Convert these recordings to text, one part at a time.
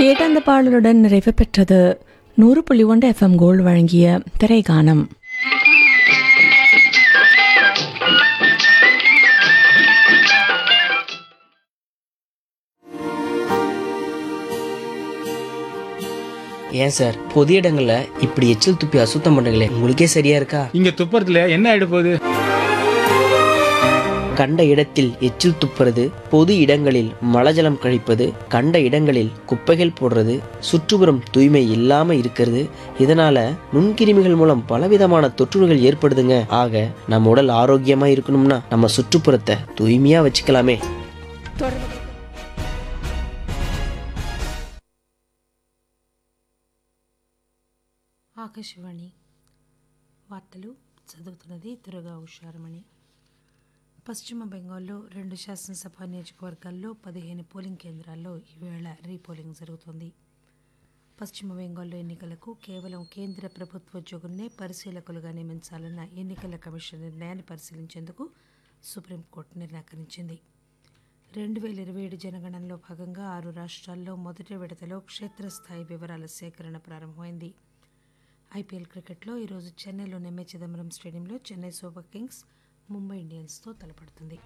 கேட்டந்த பாடலுடன் நிறைவு பெற்றது நூறு புள்ளி ஒன்று எஃப்எம் கோல்டு வழங்கிய திரைகானம் ஏன் சார் பொது இடங்கள்ல இப்படி எச்சில் துப்பி அசுத்தம் பண்றீங்களே உங்களுக்கே சரியா இருக்கா இங்க துப்புறதுல என்ன ஆயிட போகுது கண்ட இடத்தில் எச்சில் துப்புறது பொது இடங்களில் மலஜலம் கழிப்பது கண்ட இடங்களில் குப்பைகள் போடுறது சுற்றுப்புறம் தூய்மை இல்லாம இருக்கிறது இதனால நுண்கிருமிகள் மூலம் பலவிதமான தொற்றுநோய்கள் ஏற்படுதுங்க ஆக நம்ம உடல் ஆரோக்கியமா இருக்கணும்னா நம்ம சுற்றுப்புறத்தை தூய்மையா வச்சுக்கலாமே ఆకాశవాణి వార్తలు చదువుతున్నది దుర్గా ఉషారమణి పశ్చిమ బెంగాల్లో రెండు శాసనసభ నియోజకవర్గాల్లో పదిహేను పోలింగ్ కేంద్రాల్లో ఈవేళ రీపోలింగ్ జరుగుతోంది పశ్చిమ బెంగాల్లో ఎన్నికలకు కేవలం కేంద్ర ప్రభుత్వ ఉద్యోగులనే పరిశీలకులుగా నియమించాలన్న ఎన్నికల కమిషన్ నిర్ణయాన్ని పరిశీలించేందుకు సుప్రీంకోర్టు నిరాకరించింది రెండు వేల ఇరవై ఏడు జనగణనలో భాగంగా ఆరు రాష్ట్రాల్లో మొదటి విడతలో క్షేత్రస్థాయి వివరాల సేకరణ ప్రారంభమైంది ఐపీఎల్ క్రికెట్లో ఈరోజు చెన్నైలోని ఎంఏ చిదంబరం స్టేడియంలో చెన్నై సూపర్ కింగ్స్ ముంబై ఇండియన్స్తో తలపడుతుంది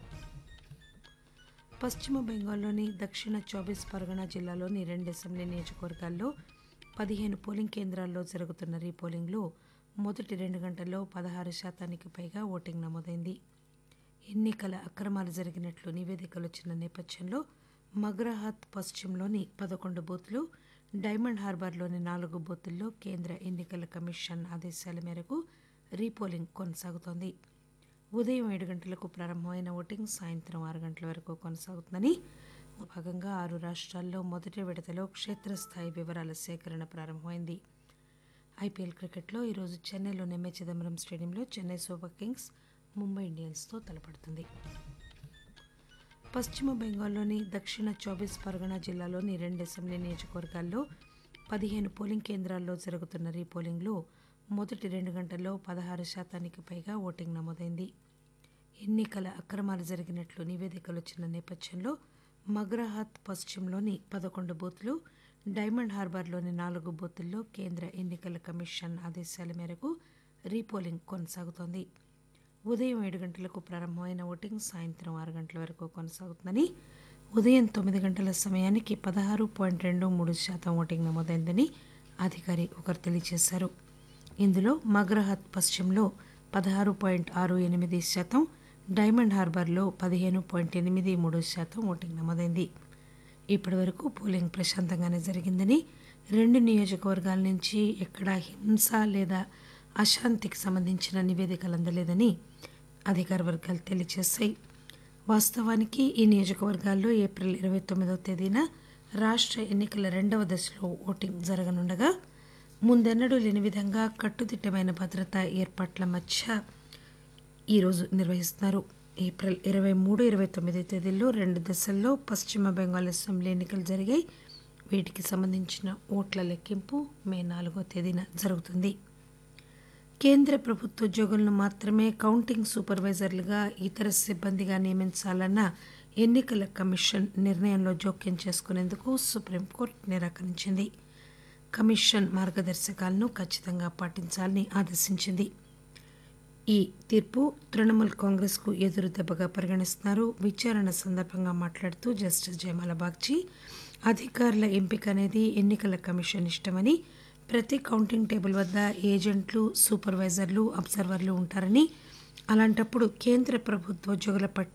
పశ్చిమ బెంగాల్లోని దక్షిణ చౌబీస్ పరగనా జిల్లాలోని రెండు అసెంబ్లీ నియోజకవర్గాల్లో పదిహేను పోలింగ్ కేంద్రాల్లో జరుగుతున్న రీపోలింగ్లో మొదటి రెండు గంటల్లో పదహారు శాతానికి పైగా ఓటింగ్ నమోదైంది ఎన్నికల అక్రమాలు జరిగినట్లు నివేదికలు వచ్చిన నేపథ్యంలో మగ్రహాత్ పశ్చిమలోని పదకొండు బూత్లు డైమండ్ హార్బర్లోని నాలుగు బూతుల్లో కేంద్ర ఎన్నికల కమిషన్ ఆదేశాల మేరకు రీపోలింగ్ కొనసాగుతోంది ఉదయం ఏడు గంటలకు ప్రారంభమైన ఓటింగ్ సాయంత్రం ఆరు గంటల వరకు కొనసాగుతుందని భాగంగా ఆరు రాష్ట్రాల్లో మొదటి విడతలో క్షేత్రస్థాయి వివరాల సేకరణ ప్రారంభమైంది ఐపీఎల్ క్రికెట్లో ఈరోజు చెన్నైలోని ఎంఏ చిదంబరం స్టేడియంలో చెన్నై సూపర్ కింగ్స్ ముంబై ఇండియన్స్తో తలపడుతుంది పశ్చిమ బెంగాల్లోని దక్షిణ చౌబీస్ పరగనా జిల్లాలోని రెండు అసెంబ్లీ నియోజకవర్గాల్లో పదిహేను పోలింగ్ కేంద్రాల్లో జరుగుతున్న రీపోలింగ్లో మొదటి రెండు గంటల్లో పదహారు శాతానికి పైగా ఓటింగ్ నమోదైంది ఎన్నికల అక్రమాలు జరిగినట్లు నివేదికలు వచ్చిన నేపథ్యంలో మగ్రహాత్ పశ్చిమలోని పదకొండు బూత్లు డైమండ్ హార్బర్లోని నాలుగు బూతుల్లో కేంద్ర ఎన్నికల కమిషన్ ఆదేశాల మేరకు రీపోలింగ్ కొనసాగుతోంది ఉదయం ఏడు గంటలకు ప్రారంభమైన ఓటింగ్ సాయంత్రం ఆరు గంటల వరకు కొనసాగుతుందని ఉదయం తొమ్మిది గంటల సమయానికి పదహారు పాయింట్ రెండు మూడు శాతం ఓటింగ్ నమోదైందని అధికారి ఒకరు తెలియజేశారు ఇందులో మగ్రహత్ పశ్చిమలో పదహారు పాయింట్ ఆరు ఎనిమిది శాతం డైమండ్ హార్బర్లో పదిహేను పాయింట్ ఎనిమిది మూడు శాతం ఓటింగ్ నమోదైంది ఇప్పటి వరకు పోలింగ్ ప్రశాంతంగానే జరిగిందని రెండు నియోజకవర్గాల నుంచి ఎక్కడా హింస లేదా అశాంతికి సంబంధించిన నివేదికలు అందలేదని అధికార వర్గాలు తెలియజేశాయి వాస్తవానికి ఈ నియోజకవర్గాల్లో ఏప్రిల్ ఇరవై తొమ్మిదవ తేదీన రాష్ట్ర ఎన్నికల రెండవ దశలో ఓటింగ్ జరగనుండగా ముందెన్నడూ లేని విధంగా కట్టుదిట్టమైన భద్రతా ఏర్పాట్ల మధ్య ఈరోజు నిర్వహిస్తున్నారు ఏప్రిల్ ఇరవై మూడు ఇరవై తొమ్మిది తేదీల్లో రెండు దశల్లో పశ్చిమ బెంగాల్ అసెంబ్లీ ఎన్నికలు జరిగాయి వీటికి సంబంధించిన ఓట్ల లెక్కింపు మే నాలుగో తేదీన జరుగుతుంది కేంద్ర ప్రభుత్వ ఉద్యోగులను మాత్రమే కౌంటింగ్ సూపర్వైజర్లుగా ఇతర సిబ్బందిగా నియమించాలన్న ఎన్నికల కమిషన్ నిర్ణయంలో జోక్యం చేసుకునేందుకు సుప్రీంకోర్టు నిరాకరించింది కమిషన్ మార్గదర్శకాలను ఖచ్చితంగా పాటించాలని ఆదేశించింది ఈ తీర్పు తృణమూల్ కాంగ్రెస్కు ఎదురు దెబ్బగా పరిగణిస్తున్నారు విచారణ సందర్భంగా మాట్లాడుతూ జస్టిస్ జయమాల బాగ్చి అధికారుల ఎంపిక అనేది ఎన్నికల కమిషన్ ఇష్టమని ప్రతి కౌంటింగ్ టేబుల్ వద్ద ఏజెంట్లు సూపర్వైజర్లు అబ్జర్వర్లు ఉంటారని అలాంటప్పుడు కేంద్ర ప్రభుత్వ ఉద్యోగుల పట్ల